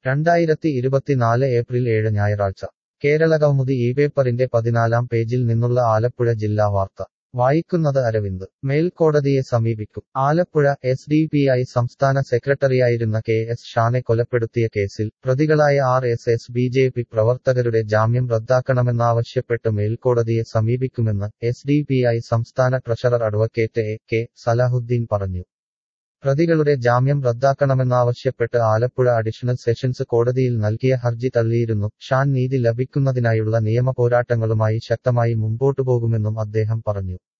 രണ്ടായിരത്തി ഇരുപത്തിനാല് ഏപ്രിൽ ഏഴ് ഞായറാഴ്ച കേരളകൗമുദി ഈ പേപ്പറിന്റെ പതിനാലാം പേജിൽ നിന്നുള്ള ആലപ്പുഴ ജില്ലാ വാർത്ത വായിക്കുന്നത് അരവിന്ദ് മേൽക്കോടതിയെ സമീപിക്കും Alappuzha S D P I സംസ്ഥാന സെക്രട്ടറിയായിരുന്ന കെ എസ് ഷാനെ കൊലപ്പെടുത്തിയ കേസിൽ പ്രതികളായ R S S B J P പ്രവർത്തകരുടെ ജാമ്യം റദ്ദാക്കണമെന്നാവശ്യപ്പെട്ട് മേൽക്കോടതിയെ സമീപിക്കുമെന്ന് എസ് ഡി പി ഐ സംസ്ഥാന treasurer advocate A K Salahuddin പറഞ്ഞു പ്രതികളുടെ ജാമ്യം റദ്ദാക്കണമെന്നാവശ്യപ്പെട്ട് ആലപ്പുഴ അഡീഷണൽ സെഷൻസ് കോടതിയിൽ നൽകിയ ഹർജി തള്ളിയിരുന്നു ഷാൻ നീതി ലഭിക്കുന്നതിനായുള്ള നിയമ പോരാട്ടങ്ങളുമായി ശക്തമായി മുമ്പോട്ടുപോകുമെന്നും അദ്ദേഹം പറഞ്ഞു